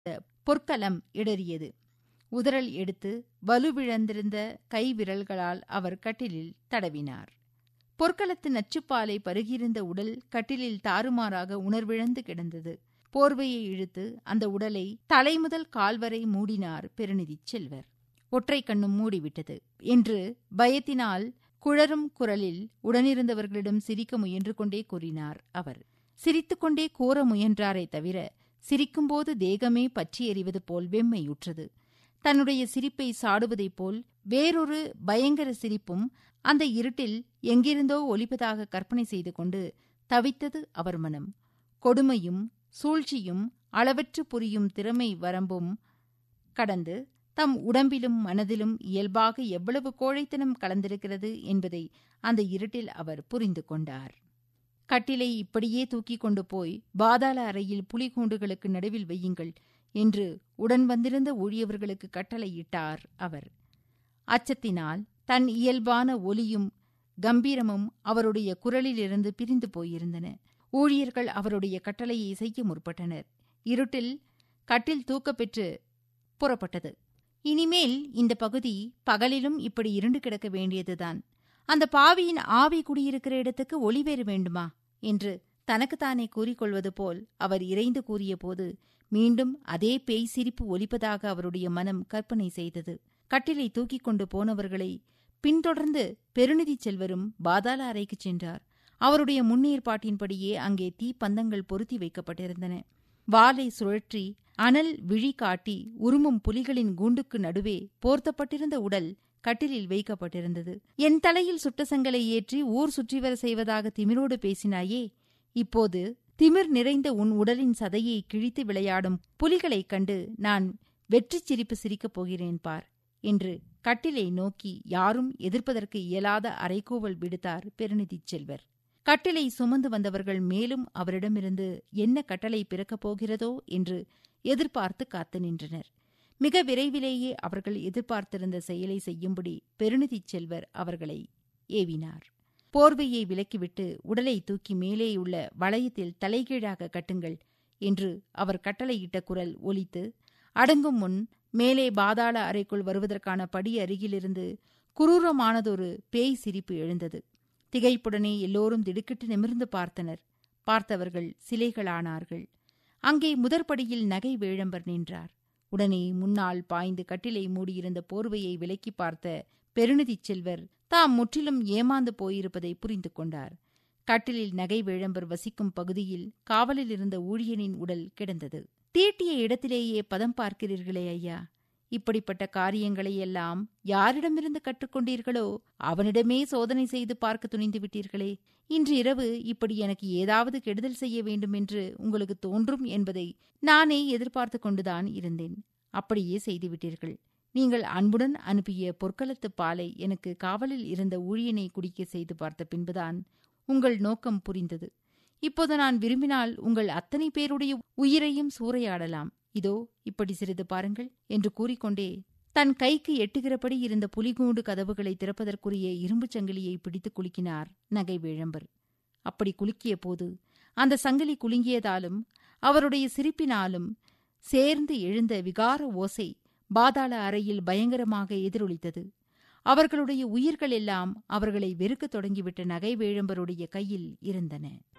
பொற்கலம் இடறியது உதறல் எடுத்து வலுவிழந்திருந்த கை விரல்களால் அவர் கட்டிலில் தடவினார் பொற்களத்து நச்சுப்பாலை பருகியிருந்த உடல் கட்டிலில் தாறுமாறாக உணர்விழந்து கிடந்தது போர்வையை இழுத்து அந்த உடலை தலைமுதல் கால்வரை மூடினார் பெருநிதிச் செல்வர் ஒற்றை கண்ணும் மூடிவிட்டது என்று பயத்தினால் குழரும் குரலில் உடனிருந்தவர்களிடம் சிரிக்க முயன்று கொண்டே கூறினார் அவர் சிரித்துக்கொண்டே கூற முயன்றாரே தவிர சிரிக்கும்போது தேகமே பற்றி எறிவது போல் வெம்மையுற்றது தன்னுடைய சிரிப்பை சாடுவதைப் போல் வேறொரு பயங்கர சிரிப்பும் அந்த இருட்டில் எங்கிருந்தோ ஒலிப்பதாக கற்பனை செய்து கொண்டு தவித்தது அவர் மனம் கொடுமையும் சூழ்ச்சியும் அளவற்று புரியும் திறமை வரம்பும் கடந்து தம் உடம்பிலும் மனதிலும் இயல்பாக எவ்வளவு கோழைத்தனம் கலந்திருக்கிறது என்பதை அந்த இருட்டில் அவர் புரிந்து கொண்டார் கட்டிலை இப்படியே தூக்கிக் கொண்டு போய் பாதாள அறையில் புலிகூண்டுகளுக்கு நடுவில் வையுங்கள் என்று உடன் வந்திருந்த ஊழியவர்களுக்கு கட்டளையிட்டார் அவர் அச்சத்தினால் தன் இயல்பான ஒலியும் கம்பீரமும் அவருடைய குரலிலிருந்து பிரிந்து போயிருந்தன ஊழியர்கள் அவருடைய கட்டளையை செய்ய முற்பட்டனர் இருட்டில் கட்டில் தூக்கப்பெற்று புறப்பட்டது இனிமேல் இந்த பகுதி பகலிலும் இப்படி இருண்டு கிடக்க வேண்டியதுதான் அந்த பாவியின் ஆவி குடியிருக்கிற இடத்துக்கு ஒளி வேறு வேண்டுமா என்று தனக்குத்தானே கூறிக்கொள்வது போல் அவர் இறைந்து கூறியபோது மீண்டும் அதே பேய் சிரிப்பு ஒலிப்பதாக அவருடைய மனம் கற்பனை செய்தது கட்டிலை தூக்கிக் கொண்டு போனவர்களை பின்தொடர்ந்து பெருநிதிச் செல்வரும் பாதாள அறைக்குச் சென்றார் அவருடைய முன்னேற்பாட்டின்படியே அங்கே தீப்பந்தங்கள் பொருத்தி வைக்கப்பட்டிருந்தன வாலை சுழற்றி அனல் விழி காட்டி உருமும் புலிகளின் கூண்டுக்கு நடுவே போர்த்தப்பட்டிருந்த உடல் கட்டிலில் வைக்கப்பட்டிருந்தது என் தலையில் சுட்ட சங்கலை ஏற்றி ஊர் சுற்றிவர செய்வதாக திமிரோடு பேசினாயே இப்போது திமிர் நிறைந்த உன் உடலின் சதையை கிழித்து விளையாடும் புலிகளைக் கண்டு நான் வெற்றிச் சிரிப்பு சிரிக்கப் போகிறேன் பார் என்று கட்டிலை நோக்கி யாரும் எதிர்ப்பதற்கு இயலாத அரைக்கூவல் விடுத்தார் பெருநிதிச் செல்வர் கட்டிலை சுமந்து வந்தவர்கள் மேலும் அவரிடமிருந்து என்ன கட்டளை பிறக்கப் போகிறதோ என்று எதிர்பார்த்து காத்து நின்றனர் மிக விரைவிலேயே அவர்கள் எதிர்பார்த்திருந்த செயலை செய்யும்படி பெருநிதிச் செல்வர் அவர்களை ஏவினார் போர்வையை விலக்கிவிட்டு உடலை தூக்கி மேலேயுள்ள வளையத்தில் தலைகீழாக கட்டுங்கள் என்று அவர் கட்டளையிட்ட குரல் ஒலித்து அடங்கும் முன் மேலே பாதாள அறைக்குள் வருவதற்கான படி அருகிலிருந்து குரூரமானதொரு பேய் சிரிப்பு எழுந்தது திகைப்புடனே எல்லோரும் திடுக்கிட்டு நிமிர்ந்து பார்த்தனர் பார்த்தவர்கள் சிலைகளானார்கள் அங்கே முதற்படியில் நகை வேழம்பர் நின்றார் உடனே முன்னால் பாய்ந்து கட்டிலை மூடியிருந்த போர்வையை விலக்கி பார்த்த பெருநிதிச் செல்வர் தாம் முற்றிலும் ஏமாந்து போயிருப்பதை புரிந்து கொண்டார் கட்டிலில் நகை வேழம்பர் வசிக்கும் பகுதியில் காவலில் இருந்த ஊழியனின் உடல் கிடந்தது தீட்டிய இடத்திலேயே பதம் பார்க்கிறீர்களே ஐயா இப்படிப்பட்ட காரியங்களை எல்லாம் யாரிடமிருந்து கற்றுக்கொண்டீர்களோ அவனிடமே சோதனை செய்து பார்க்க துணிந்து விட்டீர்களே இன்று இரவு இப்படி எனக்கு ஏதாவது கெடுதல் செய்ய வேண்டும் என்று உங்களுக்கு தோன்றும் என்பதை நானே எதிர்பார்த்து கொண்டுதான் இருந்தேன் அப்படியே செய்துவிட்டீர்கள் நீங்கள் அன்புடன் அனுப்பிய பொற்களத்து பாலை எனக்கு காவலில் இருந்த ஊழியனை குடிக்க செய்து பார்த்த பின்புதான் உங்கள் நோக்கம் புரிந்தது இப்போது நான் விரும்பினால் உங்கள் அத்தனை பேருடைய உயிரையும் சூறையாடலாம் இதோ இப்படி சிறிது பாருங்கள் என்று கூறிக்கொண்டே தன் கைக்கு எட்டுகிறபடி இருந்த புலிகூண்டு கதவுகளை திறப்பதற்குரிய இரும்புச் சங்கிலியை பிடித்து குலுக்கினார் நகை வேழம்பர் அப்படி குலுக்கிய போது அந்த சங்கிலி குலுங்கியதாலும் அவருடைய சிரிப்பினாலும் சேர்ந்து எழுந்த விகார ஓசை பாதாள அறையில் பயங்கரமாக எதிரொலித்தது அவர்களுடைய உயிர்கள் எல்லாம் அவர்களை வெறுக்கத் தொடங்கிவிட்ட நகை வேழம்பருடைய கையில் இருந்தன